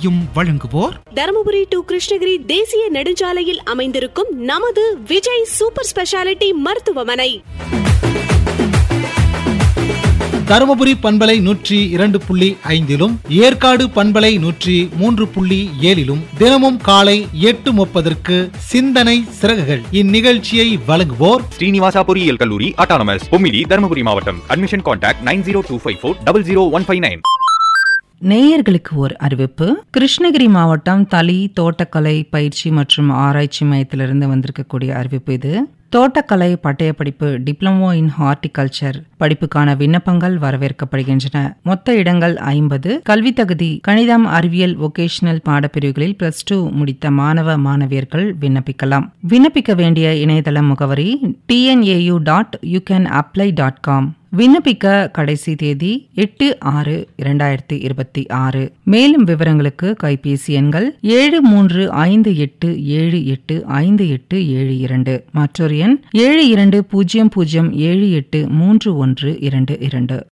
இந்நிகழ்ச்சியும் வழங்குவோர் தருமபுரி டு கிருஷ்ணகிரி தேசிய நெடுஞ்சாலையில் அமைந்திருக்கும் நமது விஜய் சூப்பர் ஸ்பெஷாலிட்டி மருத்துவமனை தருமபுரி பண்பலை நூற்றி இரண்டு புள்ளி ஐந்திலும் ஏற்காடு பண்பலை நூற்றி மூன்று புள்ளி ஏழிலும் தினமும் காலை எட்டு முப்பதற்கு சிந்தனை சிறகுகள் இந்நிகழ்ச்சியை வழங்குவோர் ஸ்ரீனிவாசா பொறியியல் கல்லூரி அட்டானமஸ் பொம்மிடி தருமபுரி மாவட்டம் admission contact nine zero two five four double zero one five nine நேயர்களுக்கு ஒரு அறிவிப்பு கிருஷ்ணகிரி மாவட்டம் தளி தோட்டக்கலை பயிற்சி மற்றும் ஆராய்ச்சி மையத்திலிருந்து வந்திருக்கக்கூடிய அறிவிப்பு இது தோட்டக்கலை பட்டயப்படிப்பு டிப்ளமோ இன் ஹார்டிகல்ச்சர் படிப்புக்கான விண்ணப்பங்கள் வரவேற்கப்படுகின்றன மொத்த இடங்கள் ஐம்பது கல்வி தகுதி கணிதம் அறிவியல் ஒகேஷனல் பாடப்பிரிவுகளில் பிளஸ் டூ முடித்த மாணவ மாணவியர்கள் விண்ணப்பிக்கலாம் விண்ணப்பிக்க வேண்டிய இணையதள முகவரி TNAU dot you can apply dot com விண்ணப்பிக்க கடைசி தேதி எட்டு ஆறு இரண்டாயிரத்தி இருபத்தி ஆறு மேலும் விவரங்களுக்கு கைபேசி எண்கள் ஏழு மூன்று ஐந்து எட்டு ஏழு எட்டு ஐந்து எட்டு ஏழு இரண்டு மற்றொரு எண் ஏழு இரண்டு பூஜ்ஜியம் பூஜ்ஜியம் ஏழு எட்டு மூன்று ஒன்று இரண்டு இரண்டு